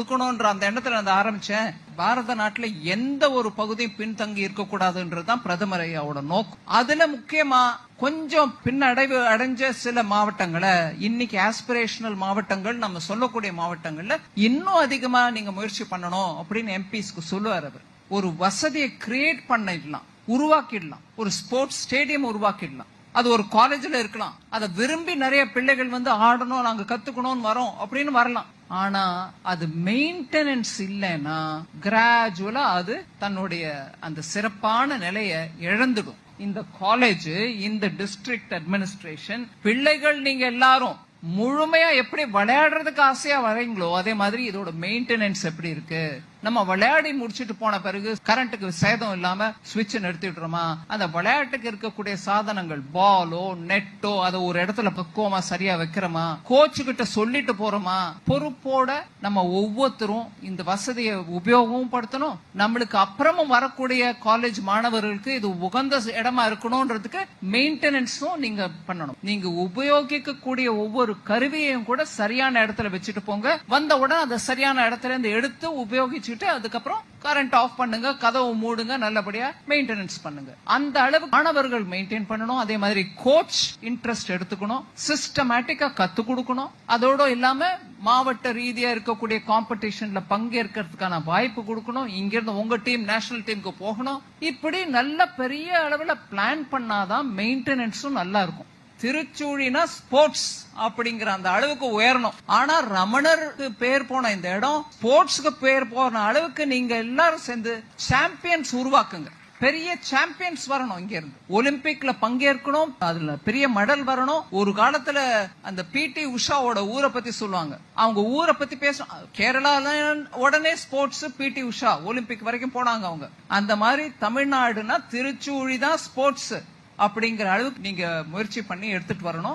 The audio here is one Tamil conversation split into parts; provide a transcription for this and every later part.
கொடுக்கணும்ன்ற அந்த எண்ணத்துல நான் ஆரம்பிச்சேன் பாரத நாட்டுல எந்த ஒரு பகுதியும் பின்தங்கி இருக்கக்கூடாதுன்றதுதான் பிரதமர் ஐயாவோட நோக்கம் அதுல முக்கியமா கொஞ்சம் பின்னடைவு அடைஞ்ச சில மாவட்டங்களை இன்னைக்கு ஆஸ்பிரேஷனல் மாவட்டங்கள் நம்ம சொல்லக்கூடிய மாவட்டங்கள்ல இன்னும் அதிகமா நீங்க முயற்சி பண்ணணும் அப்படின்னு எம்பிஸ்க்கு சொல்லுவார் அவர் ஒரு வசதியை கிரியேட் பண்ணிடலாம் உருவாக்கிடலாம் ஒரு ஸ்போர்ட்ஸ் ஸ்டேடியம் உருவாக்கிடலாம் அது ஒரு காலேஜ்ல இருக்கலாம் அதை விரும்பி நிறைய பிள்ளைகள் வந்து ஆடணும் நாங்க கத்துக்கணும்னு வரோம் அப்படின்னு வரலாம் ஆனா அது மெயின்டெனன்ஸ் இல்லைன்னா கிராஜுவலா அது தன்னுடைய அந்த சிறப்பான நிலைய இழந்துடும் இந்த காலேஜ் இந்த டிஸ்ட்ரிக்ட் அட்மினிஸ்ட்ரேஷன் பிள்ளைகள் நீங்க எல்லாரும் முழுமையா எப்படி விளையாடுறதுக்கு ஆசையா வரீங்களோ அதே மாதிரி இதோட மெயின்டெனன்ஸ் எப்படி இருக்கு நம்ம விளையாடி முடிச்சிட்டு போன பிறகு கரண்ட்டுக்கு சேதம் இல்லாம சுவிட்ச் நிறுத்திடுறோமா அந்த விளையாட்டுக்கு இருக்கக்கூடிய சாதனங்கள் பாலோ நெட்டோ அதை ஒரு இடத்துல பக்குவமா சரியா வைக்கிறோமா கோச்சு கிட்ட சொல்லிட்டு போறோமா பொறுப்போட நம்ம ஒவ்வொருத்தரும் இந்த வசதியை உபயோகமும் படுத்தணும் நம்மளுக்கு அப்புறமும் வரக்கூடிய காலேஜ் மாணவர்களுக்கு இது உகந்த இடமா இருக்கணும்ன்றதுக்கு மெயின்டெனன்ஸும் நீங்க பண்ணணும் நீங்க உபயோகிக்க கூடிய ஒவ்வொரு கருவியையும் கூட சரியான இடத்துல வச்சுட்டு போங்க வந்த உடனே அதை சரியான இடத்துல இருந்து எடுத்து உபயோகிச்சுட்டு அதுக்கப்புறம் கரண்ட் ஆஃப் பண்ணுங்க கதவு மூடுங்க நல்லபடியா மெயின்டெனன்ஸ் பண்ணுங்க அந்த அளவு மாணவர்கள் மெயின்டைன் பண்ணணும் அதே மாதிரி கோச் இன்ட்ரெஸ்ட் எடுத்துக்கணும் சிஸ்டமேட்டிக்கா கத்து கொடுக்கணும் அதோட இல்லாம மாவட்ட ரீதியா இருக்கக்கூடிய காம்படிஷன்ல பங்கேற்கிறதுக்கான வாய்ப்பு கொடுக்கணும் இங்க இருந்து உங்க டீம் நேஷனல் டீமுக்கு போகணும் இப்படி நல்ல பெரிய அளவுல பிளான் பண்ணாதான் மெயின்டெனன்ஸும் நல்லா இருக்கும் திருச்சூழினா ஸ்போர்ட்ஸ் அப்படிங்கிற அந்த அளவுக்கு உயரணும் ஆனா ரமணருக்கு பேர் போன இந்த இடம் ஸ்போர்ட்ஸ்க்கு பேர் போன அளவுக்கு நீங்க எல்லாரும் சேர்ந்து சாம்பியன்ஸ் உருவாக்குங்க பெரிய சாம்பியன்ஸ் வரணும் இங்க இருந்து ஒலிம்பிக்ல பங்கேற்கணும் அதுல பெரிய மெடல் வரணும் ஒரு காலத்துல அந்த பிடி உஷாவோட ஊரை பத்தி சொல்லுவாங்க அவங்க ஊரை பத்தி பேச கேரளால உடனே ஸ்போர்ட்ஸ் பிடி உஷா ஒலிம்பிக் வரைக்கும் போனாங்க அவங்க அந்த மாதிரி தமிழ்நாடுனா திருச்சூழி தான் ஸ்போர்ட்ஸ் அப்படிங்கிற அளவுக்கு நீங்க முயற்சி பண்ணி எடுத்துட்டு வரணும்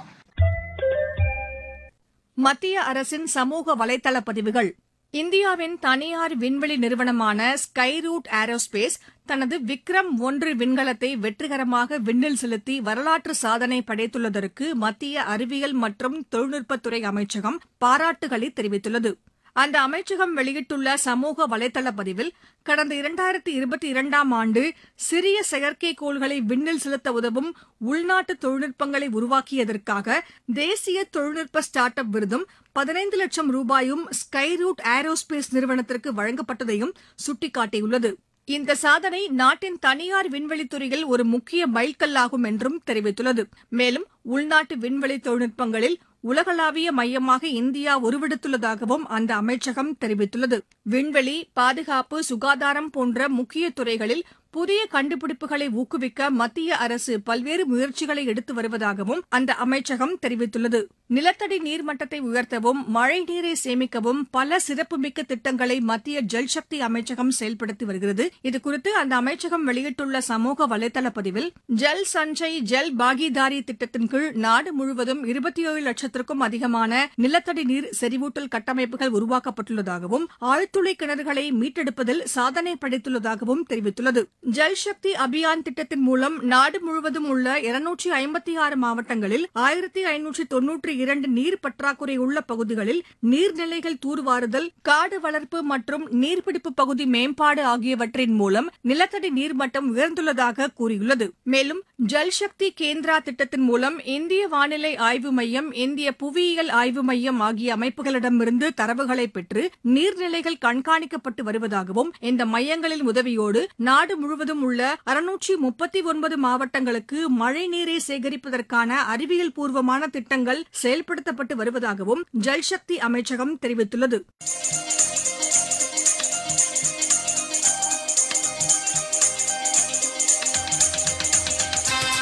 மத்திய அரசின் சமூக வலைதள பதிவுகள் இந்தியாவின் தனியார் விண்வெளி நிறுவனமான ஸ்கைரூட் ஏரோஸ்பேஸ் தனது விக்ரம் ஒன்று விண்கலத்தை வெற்றிகரமாக விண்ணில் செலுத்தி வரலாற்று சாதனை படைத்துள்ளதற்கு மத்திய அறிவியல் மற்றும் தொழில்நுட்பத்துறை அமைச்சகம் பாராட்டுகளை தெரிவித்துள்ளது அந்த அமைச்சகம் வெளியிட்டுள்ள சமூக வலைதள பதிவில் கடந்த இரண்டாயிரத்தி இருபத்தி இரண்டாம் ஆண்டு சிறிய செயற்கைக்கோள்களை விண்ணில் செலுத்த உதவும் உள்நாட்டு தொழில்நுட்பங்களை உருவாக்கியதற்காக தேசிய தொழில்நுட்ப ஸ்டார்ட் அப் விருதும் பதினைந்து லட்சம் ரூபாயும் ஸ்கைரூட் ஏரோஸ்பேஸ் நிறுவனத்திற்கு வழங்கப்பட்டதையும் சுட்டிக்காட்டியுள்ளது இந்த சாதனை நாட்டின் தனியார் விண்வெளித்துறையில் ஒரு முக்கிய மைல்கல்லாகும் என்றும் தெரிவித்துள்ளது மேலும் உள்நாட்டு விண்வெளி தொழில்நுட்பங்களில் உலகளாவிய மையமாக இந்தியா உருவெடுத்துள்ளதாகவும் அந்த அமைச்சகம் தெரிவித்துள்ளது விண்வெளி பாதுகாப்பு சுகாதாரம் போன்ற முக்கிய துறைகளில் புதிய கண்டுபிடிப்புகளை ஊக்குவிக்க மத்திய அரசு பல்வேறு முயற்சிகளை எடுத்து வருவதாகவும் அந்த அமைச்சகம் தெரிவித்துள்ளது நிலத்தடி நீர்மட்டத்தை உயர்த்தவும் மழை நீரை சேமிக்கவும் பல சிறப்புமிக்க திட்டங்களை மத்திய ஜல்சக்தி அமைச்சகம் செயல்படுத்தி வருகிறது இதுகுறித்து அந்த அமைச்சகம் வெளியிட்டுள்ள சமூக வலைதள பதிவில் ஜல் சஞ்சய் ஜல் பாகிதாரி திட்டத்தின் கீழ் நாடு முழுவதும் இருபத்தி ஏழு லட்சத்திற்கும் அதிகமான நிலத்தடி நீர் செறிவூட்டல் கட்டமைப்புகள் உருவாக்கப்பட்டுள்ளதாகவும் ஆழ்துளை கிணறுகளை மீட்டெடுப்பதில் சாதனை படைத்துள்ளதாகவும் தெரிவித்துள்ளது ஜல்சக்தி அபியான் திட்டத்தின் மூலம் நாடு முழுவதும் உள்ள இருநூற்றி ஐம்பத்தி ஆறு மாவட்டங்களில் ஆயிரத்தி ஐநூற்றி தொன்னூற்றி இரண்டு நீர் பற்றாக்குறை உள்ள பகுதிகளில் நீர்நிலைகள் தூர்வாறுதல் காடு வளர்ப்பு மற்றும் நீர்பிடிப்பு பகுதி மேம்பாடு ஆகியவற்றின் மூலம் நிலத்தடி நீர்மட்டம் உயர்ந்துள்ளதாக கூறியுள்ளது மேலும் ஜல்சக்தி கேந்திரா திட்டத்தின் மூலம் இந்திய வானிலை ஆய்வு மையம் இந்திய புவியியல் ஆய்வு மையம் ஆகிய அமைப்புகளிடமிருந்து தரவுகளை பெற்று நீர்நிலைகள் கண்காணிக்கப்பட்டு வருவதாகவும் இந்த மையங்களின் உதவியோடு நாடு முழுவதும் உள்ள அறுநூற்றி முப்பத்தி ஒன்பது மாவட்டங்களுக்கு மழை நீரை சேகரிப்பதற்கான அறிவியல் பூர்வமான திட்டங்கள் செயல்படுத்தப்பட்டு வருவதாகவும் ஜல்சக்தி அமைச்சகம் தெரிவித்துள்ளது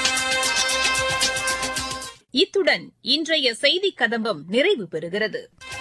இத்துடன் இன்றைய செய்திக் கதம்பம் நிறைவு பெறுகிறது